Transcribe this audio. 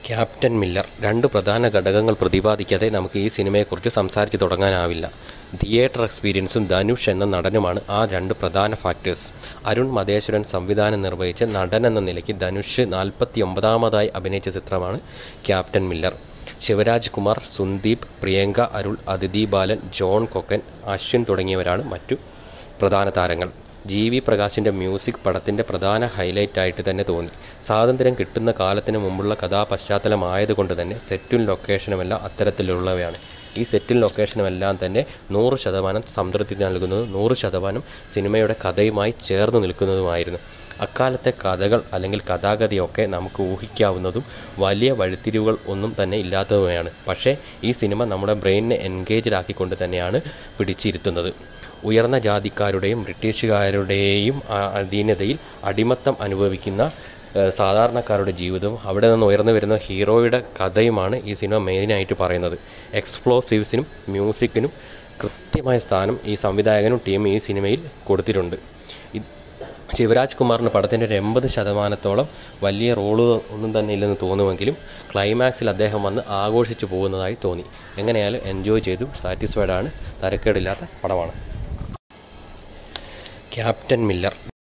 captain Miller രണ്ട് പ്രധാന ഘടകങ്ങൾ പ്രതിപാദിക്കാതെ നമുക്ക് ഈ സിനിമയെക്കുറിച്ച് സംസാരിച്ച് തുടങ്ങാനാവില്ല തിയേറ്റർ എക്സ്പീരിയൻസും ധനുഷ് എന്ന നടനുമാണ് ആ രണ്ട് പ്രധാന ഫാക്ടേഴ്സ് അരുൺ മതേശ്വരൻ സംവിധാനം നിർവഹിച്ച നടൻ എന്ന നിലയ്ക്ക് ധനുഷ് നാൽപ്പത്തി ഒമ്പതാമതായി അഭിനയിച്ച ചിത്രമാണ് Captain Miller Shivaraj Kumar Sundeep Priyanka Arul Aditi Balan John Kokken Ashwin തുടങ്ങിയവരാണ് മറ്റു പ്രധാന താരങ്ങൾ ജി വി പ്രകാശിൻ്റെ മ്യൂസിക് പടത്തിൻ്റെ പ്രധാന ഹൈലൈറ്റ് ആയിട്ട് തന്നെ തോന്നി സ്വാതന്ത്ര്യം കിട്ടുന്ന കാലത്തിന് മുമ്പുള്ള കഥാപശ്ചാത്തലമായതുകൊണ്ട് തന്നെ സെറ്റും ലൊക്കേഷനുമെല്ലാം അത്തരത്തിലുള്ളവയാണ് ഈ സെറ്റും ലൊക്കേഷനുമെല്ലാം തന്നെ നൂറ് ശതമാനം സംതൃപ്തി നൽകുന്നതും നൂറ് ശതമാനം സിനിമയുടെ കഥയുമായി ചേർന്ന് നിൽക്കുന്നതുമായിരുന്നു അക്കാലത്തെ കഥകൾ അല്ലെങ്കിൽ കഥാഗതിയൊക്കെ നമുക്ക് ഊഹിക്കാവുന്നതും വലിയ വഴിത്തിരിവുകൾ ഒന്നും തന്നെ ഇല്ലാത്തതുമാണ് പക്ഷേ ഈ സിനിമ നമ്മുടെ ബ്രെയിനിനെ എൻഗേജ്ഡ് ആക്കിക്കൊണ്ട് തന്നെയാണ് പിടിച്ചിരുത്തുന്നത് ഉയർന്ന ജാതിക്കാരുടെയും ബ്രിട്ടീഷുകാരുടെയും ആ- അധീനതയിൽ അടിമത്തം അനുഭവിക്കുന്ന ഏഹ്, സാധാരണക്കാരുടെ ജീവിതവും അവിടെ നിന്ന് ഉയർന്നു വരുന്ന ഹീറോയുടെ കഥയുമാണ് ഈ സിനിമ മെയിനായിട്ട് പറയുന്നത് എക്സ്പ്ലോസീവ്സിനും മ്യൂസിക്കിനും കൃത്യമായ സ്ഥാനം ഈ സംവിധായകനും ടീം ഈ സിനിമയിൽ കൊടുത്തിട്ടുണ്ട് ഇത് ശിവരാജ് കുമാറിന് പടത്തിൻ്റെ ഒരു എൺപത് ശതമാനത്തോളം വലിയ റോള് ഒന്നും തന്നെ ഇല്ലെന്ന് തോന്നുമെങ്കിലും ക്ലൈമാക്സിൽ അദ്ദേഹം വന്ന് ആഘോഷിച്ചു പോകുന്നതായി തോന്നി എങ്ങനെയായാലും എൻജോയ് ചെയ്തു സാറ്റിസ്ഫൈഡ് ആണ് തരക്കേടില്ലാത്ത പടമാണ് ക്യാപ്റ്റൻ മില്ലർ